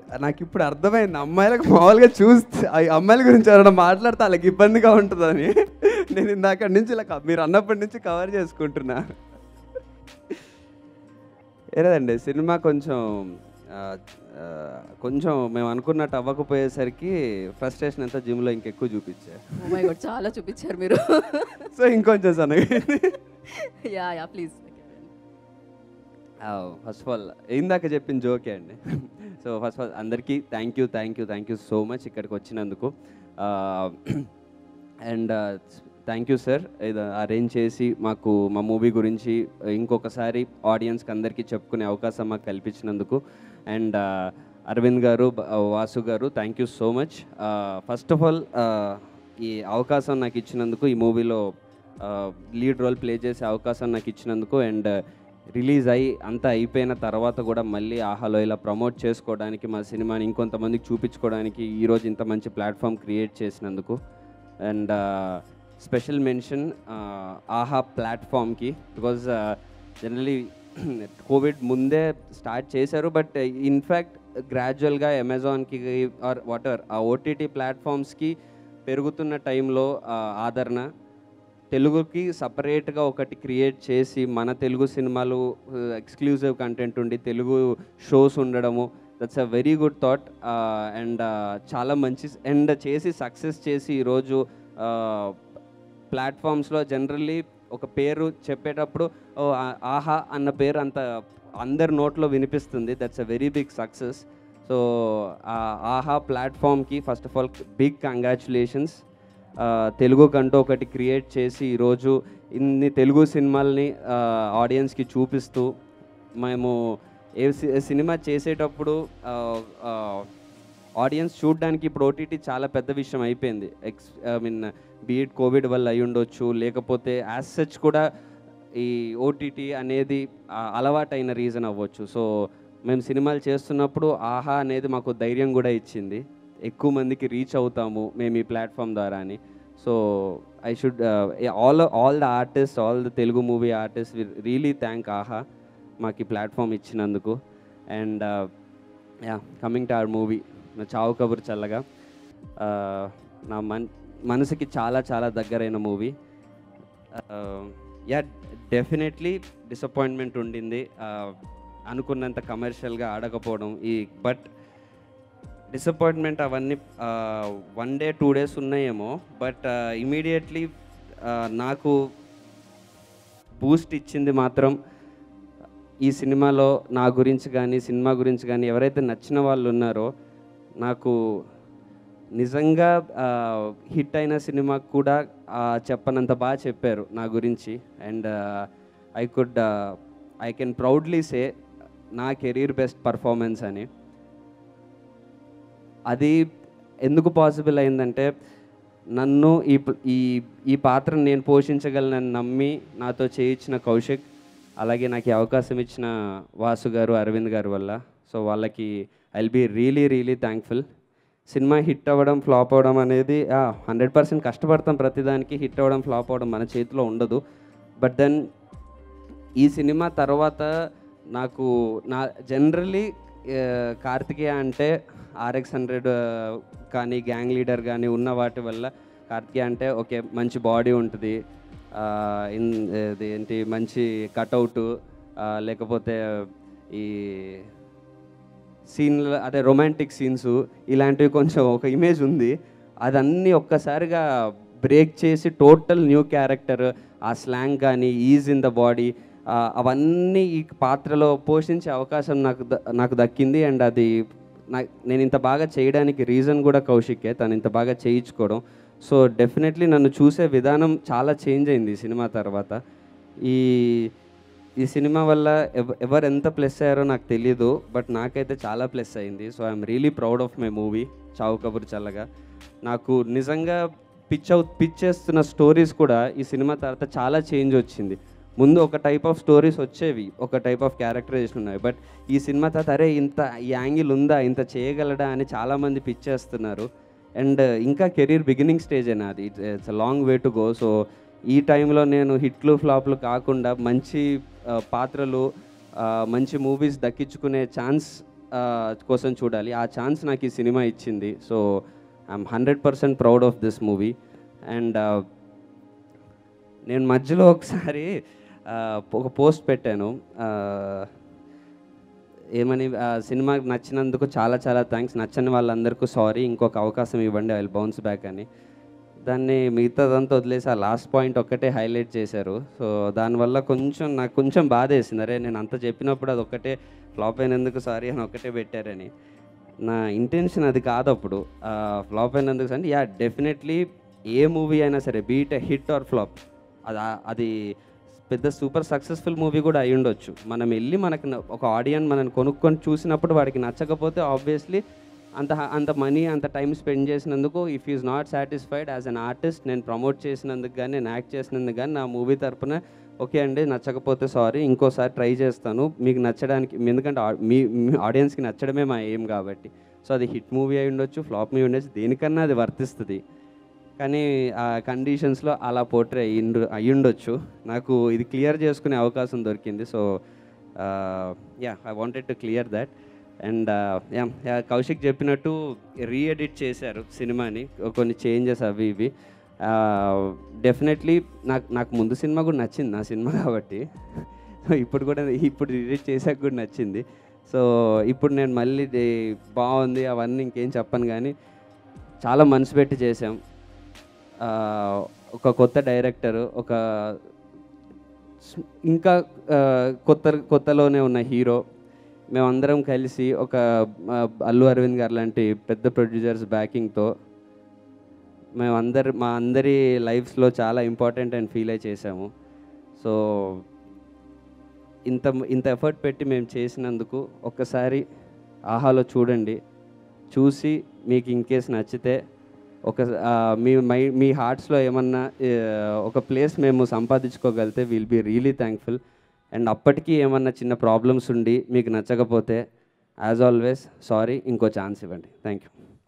నాకు ఇప్పుడు అర్థమైంది అమ్మాయిలకు మామూలుగా చూస్తే ఆ అమ్మాయిల గురించి ఎవరైనా మాట్లాడితే వాళ్ళకి ఇబ్బందిగా ఉంటుందని నేను ఇందాక నుంచి ఇలా క- మీరు అన్నప్పటి నుంచి కవర్ చేసుకుంటున్నా ఏలేదండి సినిమా కొంచెం ఆ, ఆ, కొంచెం మేము అనుకున్నట్టు అవ్వకపోయేసరికి ఫ్రస్ట్రేషన్ అంతా జిమ్లో ఇంకెక్కువ చూపించారు ఓ మై గాడ్ చాలా చూపించారు మీరు సో ఇంకొంచెం సన్నగా yeah yeah please first of all ఇందాక చెప్పిన జోకే అండి సో ఫస్ట్ ఆఫ్ ఆల్ అందరికీ thank you thank you thank you so much ఇక్కడికి వచ్చినందుకు అండ్ థ్యాంక్ యూ సార్ ఇది అరేంజ్ చేసి మాకు మా మూవీ గురించి ఇంకొకసారి ఆడియన్స్కి అందరికీ చెప్పుకునే అవకాశం మాకు కల్పించినందుకు అండ్ అరవింద్ గారు బ- వాసు గారు thank you so much first of all ఈ అవకాశం నాకు ఇచ్చినందుకు ఈ మూవీలో లీడ్ రోల్ ప్లే చేసే అవకాశం నాకు ఇచ్చినందుకు అండ్ రిలీజ్ అయ్యి అంతా అయిపోయిన తర్వాత కూడా మళ్ళీ ఆహాలో ఇలా ప్రమోట్ చేసుకోవడానికి మా సినిమాని ఇంకొంతమందికి చూపించుకోవడానికి ఈరోజు ఇంత మంచి ప్లాట్ఫామ్ క్రియేట్ చేసినందుకు అండ్ స్పెషల్ మెన్షన్ ఆహా ప్లాట్ఫామ్కి బికాజ్ జనరలీ కోవిడ్ ముందే స్టార్ట్ చేశారు బట్ ఇన్ఫ్యాక్ట్ గ్రాడ్యువల్గా అమెజాన్కి ఆర్ వాటర్ ఆ ఓటీటీ ప్లాట్ఫామ్స్కి పెరుగుతున్న టైంలో ఆదరణ తెలుగుకి సపరేట్గా ఒకటి క్రియేట్ చేసి మన తెలుగు సినిమాలు ఎక్స్క్లూజివ్ కంటెంట్ ఉండి తెలుగు షోస్ ఉండడము that's a very good thought and చాలా మంచి అండ్ చేసి సక్సెస్ చేసి ఈరోజు ప్లాట్ఫామ్స్లో జనరల్లీ ఒక పేరు చెప్పేటప్పుడు ఓ ఆ- ఆహా అన్న పేరు అంత అందరి నోట్లో వినిపిస్తుంది that's a very big success so Aha ప్లాట్ఫామ్కి first of all big congratulations తెలుగు కంటూ ఒకటి క్రియేట్ చేసి ఈరోజు ఇన్ని తెలుగు సినిమాల్ని ఆడియన్స్కి చూపిస్తూ మేము ఏ సి- సినిమా చేసేటప్పుడు ఆడియన్స్ చూడడానికి ఇప్పుడు ఓటీటీ చాలా పెద్ద విషయం అయిపోయింది ఎక్స్ ఐ మీన్ బీఎడ్ కోవిడ్ వల్ల అయి ఉండొచ్చు లేకపోతే యాజ్ సచ్ కూడా ఈ ఓటీటీ అనేది ఆ, అలవాటైన రీజన్ అవ్వచ్చు సో మేము సినిమాలు చేస్తున్నప్పుడు ఆహా అనేది మాకు ధైర్యం కూడా ఇచ్చింది ఎక్కువ మందికి రీచ్ అవుతాము మేము ఈ ప్లాట్ఫామ్ ద్వారా అని so I should all all the artist all the Telugu movie artist really thank Aha మాకు ఈ ప్లాట్ఫామ్ ఇచ్చినందుకు and ya coming to our movie నా చావు కబురు చల్లగా Uh, నా మన్ మనసుకి చాలా చాలా దగ్గరైన మూవీ యా డెఫినెట్లీ డిసప్పాయింట్మెంట్ ఉండింది Uh, అనుకున్నంత కమర్షియల్గా ఆడకపోవడం ఈ బట్ డిసప్పాయింట్మెంట్ అవన్నీ వన్ డే టూ డేస్ ఉన్నాయేమో బట్ ఇమీడియట్లీ నాకు బూస్ట్ ఇచ్చింది మాత్రం ఈ సినిమాలో నా గురించి కానీ సినిమా గురించి కానీ ఎవరైతే నచ్చిన వాళ్ళు ఉన్నారో నాకు నిజంగా హిట్ అయిన సినిమాకు కూడా ఆ, చెప్పనంత బాగా చెప్పారు నా గురించి and I could I can proudly say నా కెరీర్ బెస్ట్ పర్ఫార్మెన్స్ అని అది ఎందుకు పాసిబుల్ అయిందంటే నన్ను ఈ ప- ఈ ఈ పాత్రను నేను పోషించగలనని నమ్మి నాతో చేయించిన కౌశిక్ అలాగే నాకు ఈ అవకాశం ఇచ్చిన వాసు గారు అరవింద్ గారు వల్ల సో వాళ్ళకి I be really really thankful cinema hit అవ్వడం ఫ్లాప్ అవ్వడం అనేది హండ్రెడ్ పర్సెంట్ కష్టపడతాం ప్రతిదానికి హిట్ అవ్వడం ఫ్లాప్ అవ్వడం మన చేతిలో ఉండదు బట్ దెన్ ఈ సినిమా తర్వాత నాకు నా జనరలీ కార్తికేయ అంటే ఆర్ఎక్స్ హండ్రెడ్ కానీ గ్యాంగ్ లీడర్ కానీ ఉన్న వాటి వల్ల కార్తికేయ అంటే ఓకే మంచి బాడీ ఉంటుంది ఆ, ఇన్- ఇది ఏంటి మంచి కటౌట్ లేకపోతే ఈ సీన్లు అదే రొమాంటిక్ సీన్స్ ఇలాంటివి కొంచెం ఒక ఇమేజ్ ఉంది అదన్నీ ఒక్కసారిగా బ్రేక్ చేసి టోటల్ న్యూ క్యారెక్టర్ ఆ స్లాంగ్ కానీ ఈజ్ ఇన్ ద బాడీ అవన్నీ ఈ పాత్రలో పోషించే అవకాశం నాకు ద- నాకు దక్కింది అండ్ అది నా నేను ఇంత బాగా చేయడానికి రీజన్ కూడా కౌశికే తను ఇంత బాగా చేయించుకోవడం సో డెఫినెట్లీ నన్ను చూసే విధానం చాలా చేంజ్ అయింది ఈ సినిమా తర్వాత ఈ ఈ సినిమా వల్ల ఎవ ఎవరు ఎంత ప్లస్ అయ్యారో నాకు తెలియదు బట్ నాకైతే చాలా ప్లస్ అయింది so I'm really proud of my movie Chaavu Kaburu చల్లగా నాకు నిజంగా పిచ్ అవు పిచ్ చేస్తున్న స్టోరీస్ కూడా ఈ సినిమా తర్వాత చాలా చేంజ్ వచ్చింది ముందు ఒక టైప్ ఆఫ్ స్టోరీస్ వచ్చేవి ఒక టైప్ ఆఫ్ క్యారెక్టరైజేషన్ ఉన్నాయి బట్ ఈ సినిమా తర్వాత అరే ఇంత ఈ యాంగిల్ ఉందా ఇంత చేయగలడా అని చాలామంది పిచ్ చేస్తున్నారు అండ్ ఇంకా కెరీర్ బిగినింగ్ స్టేజ్ అయినా అది it's long way to go so ఈ టైంలో నేను హిట్లు ఫ్లాప్లు కాకుండా మంచి ఆ, పాత్రలు ఆ, మంచి మూవీస్ దక్కించుకునే ఛాన్స్ కోసం చూడాలి ఆ ఛాన్స్ నాకు ఈ సినిమా ఇచ్చింది so I'm hundred percent proud of this movie and నేను మధ్యలో ఒకసారి ఆ, ఒక పోస్ట్ పెట్టాను ఆ, ఏమని ఆ, సినిమా నచ్చినందుకు చాలా చాలా థ్యాంక్స్ నచ్చని వాళ్ళందరికీ సారీ ఇంకొక అవకాశం ఇవ్వండి ఐ విల్ బౌన్స్ బ్యాక్ అని దాన్ని మిగతాదంతా వదిలేసి ఆ లాస్ట్ పాయింట్ ఒక్కటే హైలైట్ చేశారు సో దానివల్ల కొంచెం నాకు కొంచెం బాధ వేసింది అరే నేను అంత చెప్పినప్పుడు అది ఒక్కటే ఫ్లాప్ అయినందుకు సారీ అని ఒక్కటే పెట్టారని నా ఇంటెన్షన్ అది కాదు అప్పుడు ఫ్లాప్ అయినందుకు అంటే యా డెఫినెట్లీ ఏ మూవీ అయినా సరే బీట్ హిట్ ఆర్ ఫ్లాప్ అది ఆ- అది పెద్ద సూపర్ సక్సెస్ఫుల్ మూవీ కూడా అయి ఉండొచ్చు మనం వెళ్ళి మనకు న- ఒక ఆడియన్స్ మనల్ని కొనుక్కొని చూసినప్పుడు వాడికి నచ్చకపోతే ఆబ్వియస్లీ అంత హ- అంత మనీ అంత టైం స్పెండ్ చేసినందుకు if is not satisfied as an artist నేను ప్రమోట్ చేసినందుకు కానీ నేను యాక్ట్ చేసినందుకు కానీ నా మూవీ తరపున ఓకే అండి నచ్చకపోతే సారీ ఇంకోసారి ట్రై చేస్తాను మీకు నచ్చడానికి ఎందుకంటే ఆ- మీ మీ ఆడియన్స్కి నచ్చడమే మా ఎయిమ్ కాబట్టి సో అది హిట్ మూవీ అయి ఉండొచ్చు ఫ్లాప్ మూవీ ఉండొచ్చు దేనికన్నా అది వర్తిస్తుంది కానీ ఆ కండిషన్స్లో అలా పోర్ట్రే అయ్యిండు అయ్యుండొచ్చు నాకు ఇది క్లియర్ చేసుకునే అవకాశం దొరికింది so ya I wanted to clear that and ya Kaushik చెప్పినట్టు రీఎడిట్ చేశారు సినిమాని కొన్ని చేంజెస్ అవి ఇవి డెఫినెట్లీ నాకు నాకు ముందు సినిమా కూడా నచ్చింది నా సినిమా కాబట్టి సో ఇప్పుడు కూడా ఇప్పుడు రీఎడిట్ చేశాక కూడా నచ్చింది సో ఇప్పుడు నేను మళ్ళీ దే- బాగుంది అవన్నీ ఇంకేం చెప్పను కానీ చాలా మనసు పెట్టి చేసాం ఆ, ఒక కొత్త డైరెక్టర్ ఒక స్- ఇంకా ఆ, కొత్త కొత్తలోనే ఉన్న హీరో మేమందరం కలిసి ఒక ఆ, అల్లు అరవింద్ గారు లాంటి పెద్ద ప్రొడ్యూసర్స్ బ్యాకింగ్తో మేమందరి మా అందరి లైఫ్స్లో చాలా ఇంపార్టెంట్ అండ్ ఫీల్ అయి చేసాము సో ఇంత ఇంత ఎఫర్ట్ పెట్టి మేము చేసినందుకు ఒక్కసారి ఆహాలో చూడండి చూసి మీకు ఇన్ కేస్ నచ్చితే ఒక ఆ, మీ మై మీ హార్ట్స్లో ఏమన్నా ఏ, ఒక ప్లేస్ మేము సంపాదించుకోగలిగితే will be really thankful and అప్పటికి ఏమన్నా చిన్న ప్రాబ్లమ్స్ ఉండి మీకు నచ్చకపోతే యాజ్ ఆల్వేస్ సారీ ఇంకో ఛాన్స్ ఇవ్వండి థ్యాంక్ యూ